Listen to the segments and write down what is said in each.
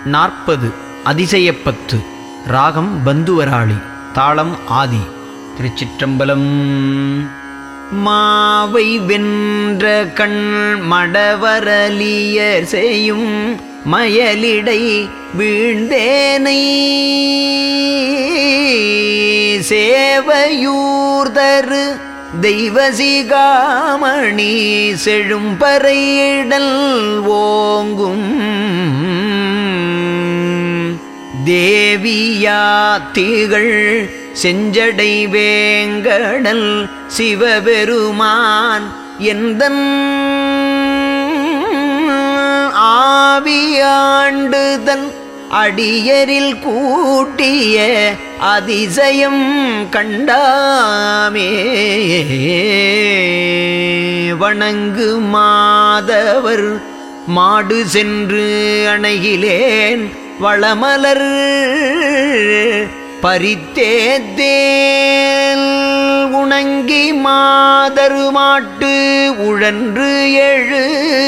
நாற்பது அதிசயப்பத்து ராகம் பந்துவராளி தாளம் ஆதி திருச்சிற்றம்பலம் மாவை வென்ற கண் மடவரலியர் செய்யும் மயலிடை வீழ்ந்தேனை சேவையூர்தரு தெய்வசிகாமணி செழும்பறையிடல் ஓங்கும் தேவியாத்திகள் செஞ்சடை வேங்கடல் சிவபெருமான் எந்தன் ஆவியாண்டுதன் அடியரில் கூட்டிய அதிசயம் கண்டாமே வணங்கு மாதவர் மாடு சென்று அணைகிலேன் வளமலர் பறித்தேத்தேல் உணங்கி மாதரு மாட்டு உழன்று எழு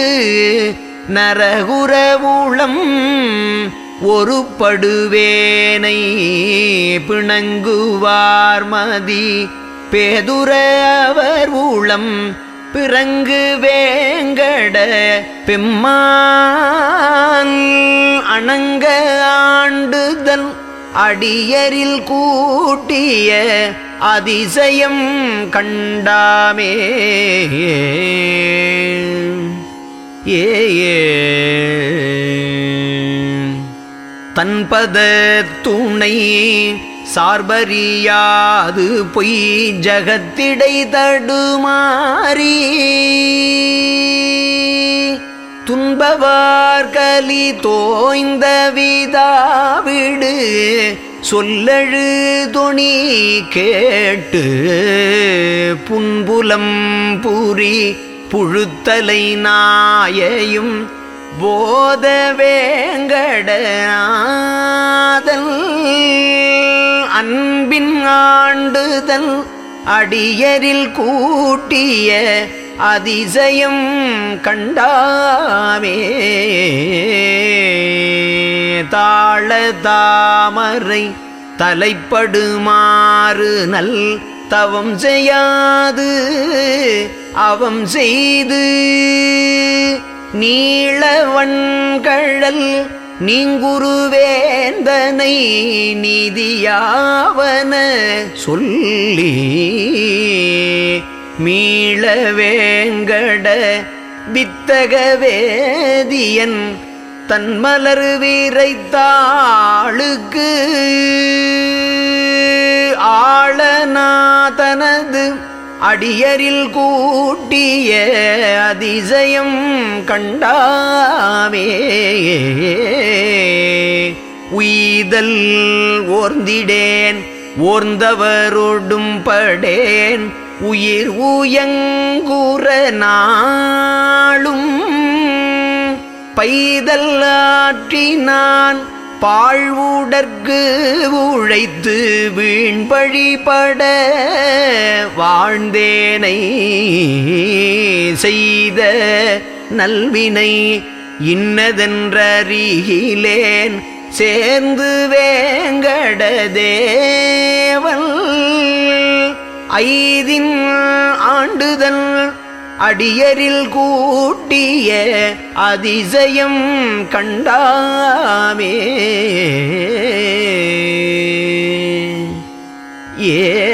நரகுரவுளம் ஒரு படுவேனை பிணங்குவார் மதி பேதுர அவர் ஊளம் பிறங்கு வேங்கட பெம்மான் அணங்க ஆண்டுதல் அடியரில் கூட்டிய அதிசயம் கண்டாமே ஏ தன்பத துணை சார்பறியாது பொய் ஜகத்திடை தடுமாறி துன்பவார்கலி தோய்ந்த விதாவிடு சொல்லழு துணி கேட்டு புன்புலம் புரி புழுத்தலை நாயையும் போத வேங்கடநாதல் அன்பின் ஆண்டுதல் அடியரில் கூட்டிய அதிசயம் கண்டாமே தாழ தாமரை தலைப்படுமாறு நல் தவம் செய்யாது அவம் செய்து நீளவன்கழல் நீங்குருவேந்தனை நீதியாவன சொல்லி மீள வேங்கட வித்தக வேதியன் தன்மலர் வீரைத்தாளுக்கு ஆளநாதனது அடியரில் கூட்டிய அதிசயம் கண்டாமே உய்தல் ஓர்ந்திடேன் ஓர்ந்தவரோடும் படேன் உயிர் உயங்குற நாளும் பைதல் ஆற்றினான் பாழ்வுடற்கு உழைத்து வீண்பழிபட வாழ்ந்தேனை செய்த நல்வினை இன்னதென்றறிகிலேன் சேர்ந்து வேங்கட தேவன் ஐதின் ஆண்டுதல் அடியரில் கூட்டிய அதிசயம் கண்டாமே ஏ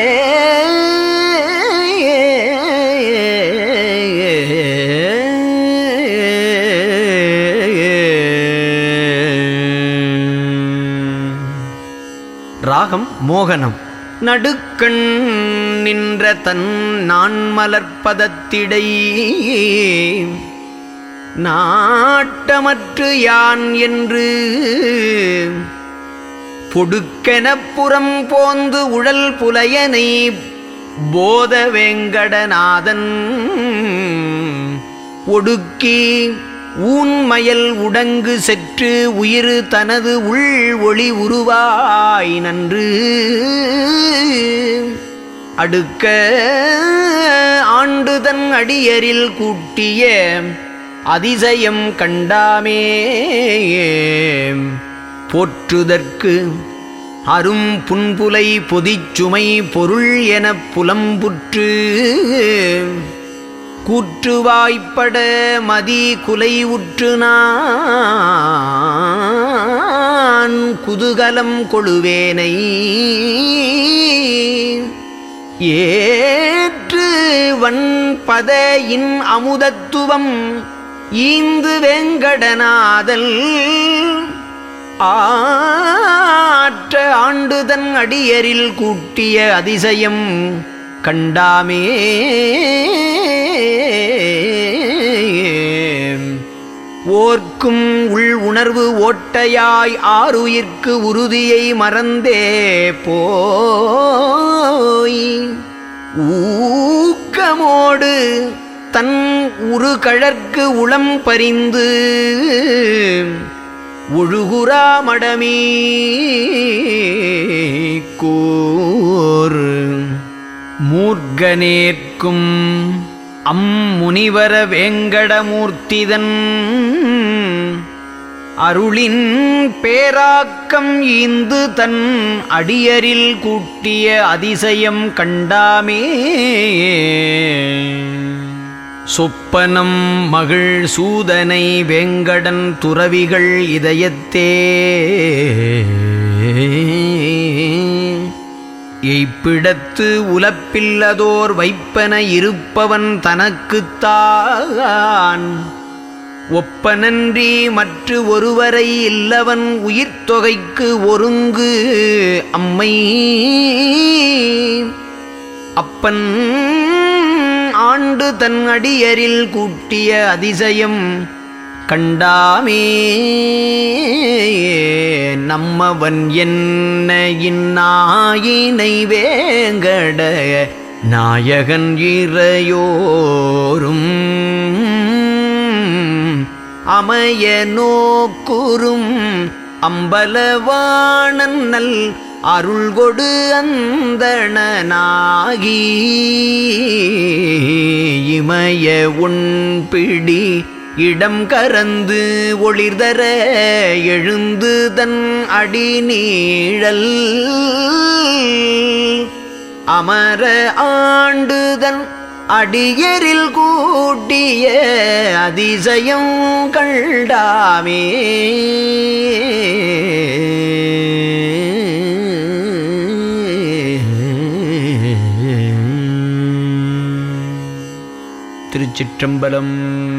ராகம் மோகனம் நடுக்கண் நின்ற தன் நான் மலர்ப்பதத்திடை நாட்டமற்று யான் என்று பொடுக்கெனப் புறம் போந்து உழல் புலையனை போத வெங்கடநாதன் ஒடுக்கி ஊன்மயல் உடங்கு செற்று உயிர் தனது உள் ஒளி உருவாய் நன்று அடுக்க ஆண்டுதன் அடியரில் கூட்டிய அதிசயம் கண்டாமே போற்றுதற்கு அரும் புன்புலை பொதிச்சுமை பொருள் எனப் புலம்புற்று கூற்றுவாய்ப்பட மதி குலை உற்று நான் குதுகலம் கொழுவேனை ஏற்று வன்பத இன் அமுதத்துவம் ஈந்து வெங்கடநாதல் ஆற்ற ஆண்டுதன் அடியரில் கூட்டிய அதிசயம் கண்டாமே ஓர்க்கும் உள் உணர்வு ஓட்டையாய் ஆறுயிர்க்கு உறுதியை மறந்தே போய் ஊக்கமோடு தன் உரு கழற்கு உளம் பறிந்து ஒழுகுறாமடமீ கூர் மூர்கனேற்கும் அம்முனிவர வேங்கடமூர்த்திதன் அருளின் பேராக்கம் ஈந்து தன் அடியரில் கூட்டிய அதிசயம் கண்டாமே சொப்பனம் மகிழ் சூதனை வேங்கடன் துறவிகள் இதயத்தே எய்ப்பிடத்து உலப்பில்லதோர் வைப்பன இருப்பவன் தனக்குத்தான் ஒப்பனன்றி மற்ற ஒருவரை இல்லவன் உயிர்த்தொகைக்கு ஒருங்கு அம்மை அப்பன் ஆண்டு தன் அடியரில் கூட்டிய அதிசயம் கண்டாமே நம்மவன் என்ன இந்நாயினை வேங்கட நாயகன் இறையோரும் அமைய நோக்குறும் அம்பலவாணன் நல் அருள் கொடு அந்தணனாகி இமய உண்பிடி இடம் கரந்து ஒளிர்தர எழுந்து தன் அடி நீழல் அமர ஆண்டுதன் அடியரில் கூட்டிய அதிசயம் கண்டாமே திருச்சிற்றம்பலம்